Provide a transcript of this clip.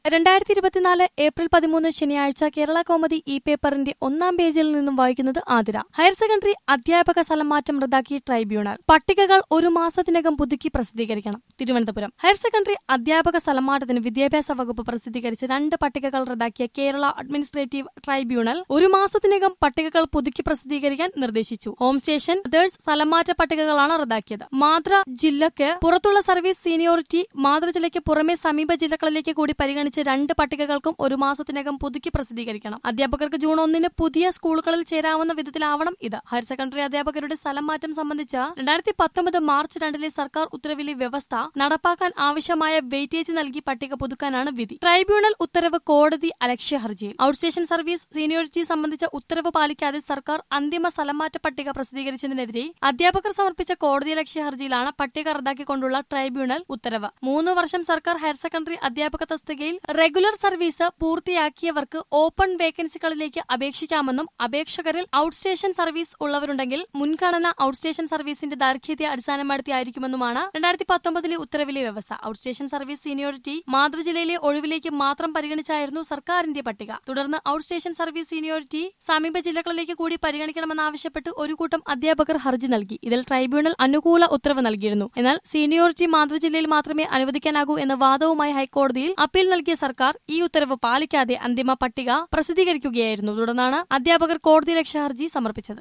രണ്ടായിരത്തി ഇരുപത്തിനാല് ഏപ്രിൽ പതിമൂന്ന് ശനിയാഴ്ച കേരള കോമഡി ഇ പേപ്പറിന്റെ ഒന്നാം പേജിൽ നിന്നും വായിക്കുന്നത് ആതിര ഹയർ സെക്കൻഡറി അധ്യാപക സ്ഥലംമാറ്റം റദ്ദാക്കി ട്രൈബ്യൂണൽ പട്ടികകൾ ഒരു മാസത്തിനകം പുതുക്കി പ്രസിദ്ധീകരിക്കണം തിരുവനന്തപുരം ഹയർ സെക്കൻഡറി അധ്യാപക സ്ഥലംമാറ്റത്തിന് വിദ്യാഭ്യാസ വകുപ്പ് പ്രസിദ്ധീകരിച്ച രണ്ട് പട്ടികകൾ റദ്ദാക്കിയ കേരള അഡ്മിനിസ്ട്രേറ്റീവ് ട്രൈബ്യൂണൽ ഒരു മാസത്തിനകം പട്ടികകൾ പുതുക്കി പ്രസിദ്ധീകരിക്കാൻ നിർദ്ദേശിച്ചു ഹോം സ്റ്റേഷൻ അതേഴ്സ് സ്ഥലംമാറ്റ പട്ടികകളാണ് റദ്ദാക്കിയത് മാതൃ ജില്ലയ്ക്ക് പുറത്തുള്ള സർവീസ് സീനിയോറിറ്റി മാതൃജില്ലയ്ക്ക് പുറമെ സമീപ ജില്ലകളിലേക്ക് കൂടി പരിഗണിച്ച് രണ്ട് പട്ടികകൾക്കും ഒരു മാസത്തിനകം പുതുക്കി പ്രസിദ്ധീകരിക്കണം അധ്യാപകർക്ക് ജൂൺ ഒന്നിന് പുതിയ സ്കൂളുകളിൽ ചേരാവുന്ന വിധത്തിലാവണം ഇത് ഹയർ സെക്കൻഡറി അധ്യാപകരുടെ സ്ഥലം മാറ്റം സംബന്ധിച്ച രണ്ടായിരത്തി പത്തൊമ്പത് മാർച്ച് രണ്ടിലെ സർക്കാർ ഉത്തരവിലെ വ്യവസ്ഥ നടപ്പാക്കാൻ ആവശ്യമായ വെയിറ്റേജ് നൽകി പട്ടിക പുതുക്കാനാണ് വിധി ട്രൈബ്യൂണൽ ഉത്തരവ് കോടതി അലക്ഷ്യ ഹർജിയിൽ ഔട്ട്സ്റ്റേഷൻ സർവീസ് സീനിയോറിറ്റി സംബന്ധിച്ച ഉത്തരവ് പാലിക്കാതെ സർക്കാർ അന്തിമ സ്ഥലംമാറ്റ പട്ടിക പ്രസിദ്ധീകരിച്ചതിനെതിരെ അധ്യാപകർ സമർപ്പിച്ച കോടതി ലക്ഷ്യ ഹർജിയിലാണ് പട്ടിക റദ്ദാക്കിക്കൊണ്ടുള്ള ട്രൈബ്യൂണൽ ഉത്തരവ് മൂന്ന് വർഷം സർക്കാർ ഹയർ സെക്കൻഡറി അധ്യാപക തസ്തികയിൽ റെഗുലർ സർവീസ് പൂർത്തിയാക്കിയവർക്ക് ഓപ്പൺ വേക്കൻസികളിലേക്ക് അപേക്ഷിക്കാമെന്നും അപേക്ഷകരിൽ ഔട്ട്സ്റ്റേഷൻ സർവീസ് ഉള്ളവരുണ്ടെങ്കിൽ മുൻഗണന ഔട്ട്സ്റ്റേഷൻ സർവീസിന്റെ ദൈർഘ്യത്തെ അടിസ്ഥാനപ്പെടുത്തിയായിരിക്കുമെന്നുമാണ് രണ്ടായിരത്തി പത്തൊമ്പതിലെ ഉത്തരവിലെ വ്യവസ്ഥ ഔട്ട്സ്റ്റേഷൻ സർവീസ് സീനിയോറിറ്റി മാതൃജില്ലയിലെ ഒഴിവിലേക്ക് മാത്രം പരിഗണിച്ചായിരുന്നു സർക്കാരിന്റെ പട്ടിക തുടർന്ന് ഔട്ട്സ്റ്റേഷൻ സർവീസ് സീനിയോറിറ്റി സമീപ ജില്ലകളിലേക്ക് കൂടി പരിഗണിക്കണമെന്നാവശ്യപ്പെട്ട് ഒരു കൂട്ടം അധ്യാപകർ ഹർജി നൽകി ഇതിൽ ട്രൈബ്യൂണൽ അനുകൂല ഉത്തരവ് നൽകിയിരുന്നു എന്നാൽ സീനിയോറിറ്റി മാതൃജില്ലയിൽ മാത്രമേ അനുവദിക്കാനാകൂ എന്ന വാദവുമായി ഹൈക്കോടതിയിൽ അപ്പീൽ നൽകിയ സർക്കാർ ഈ ഉത്തരവ് പാലിക്കാതെ അന്തിമ പട്ടിക പ്രസിദ്ധീകരിക്കുകയായിരുന്നു തുടർന്നാണ് അധ്യാപകർ കോടതി ലക്ഷ്യ ഹർജി സമർപ്പിച്ചത്